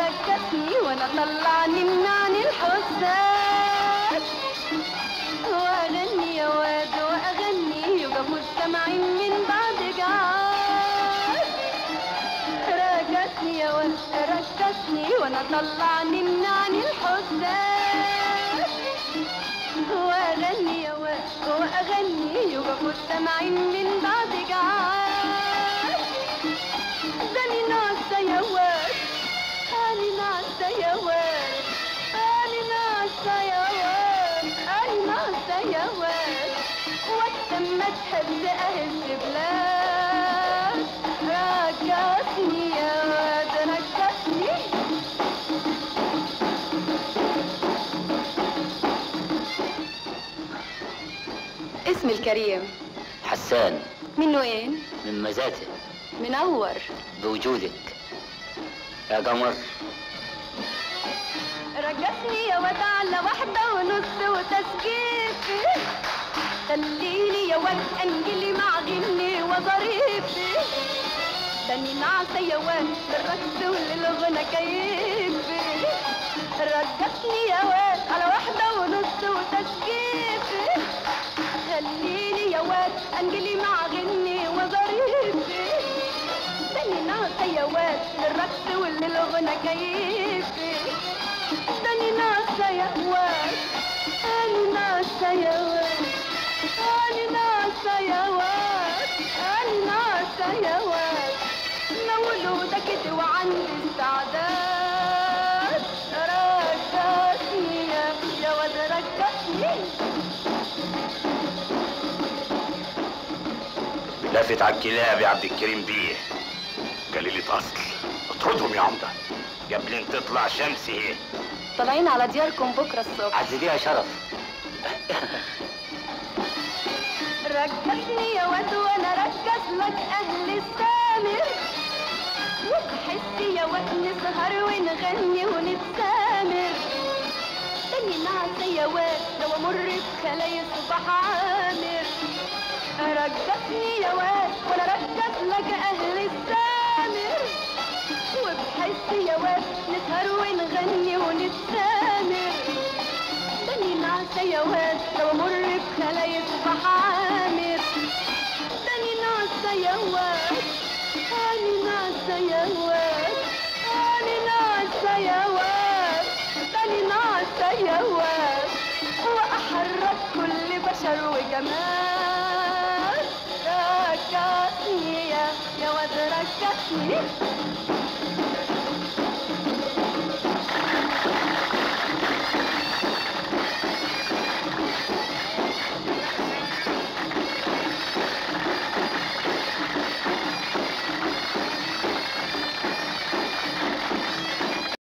ركزني وانا طلعني من عن الحساد واغني يا واد واغني يبقى مستمعين من بعد قعد ركزني يا واد ركزني وانا طلعني من عن الحساد واغني يا واد واغني يبقى مستمعين من بعد قعد زني ناس يا واد أنا ناس يا واد أنا ناس يا واد أنا ناس يا واد وقت ما تحب أهل بلاد ركزني يا واد ركزني اسمي الكريم حسان من وين؟ من مزاتة منور بوجودك يا قمر رجسني يا واد على واحدة ونص وتسقيفي خليني يا واد انجلي مع غني وظريفي داني نعسة يا واد للرقص وللغنى كيفي رجسني يا واد على واحدة ونص وتسقيفي خليني يا واد انجلي مع غني وظريفي داني نعسة يا واد للرقص وللغنى كيفي داني ناسا يا واد أنا ناسا يا واد أنا ناسا يا واد أنا ناسا يا واد مولودك وعندي استعداد ركزني يا يا واد ركزني لافت على الكلاب يا عبد الكريم بيه قليلة أصل اطردهم يا عمدة قبل تطلع شمس ايه طالعين على دياركم بكرة الصبح عزيزيها شرف ركزني يا واد وانا ركز لك اهل السامر وبحس يا واد نسهر ونغني ونتسامر تاني نعسى يا واد لو امر بخلايا صباح عامر ركزني يا واد وانا ركز لك اهل السامر وبحس يا واد نسهر ونغني ونتسامر داني نعسى يا واد لو امر بخلايا صباح عامر داني نعسى يا واد اني نعسى يا واد اني نعسى يا واد داني نعسى يا واد واحرك كل بشر وجمال ركزني يا يا واد ركزني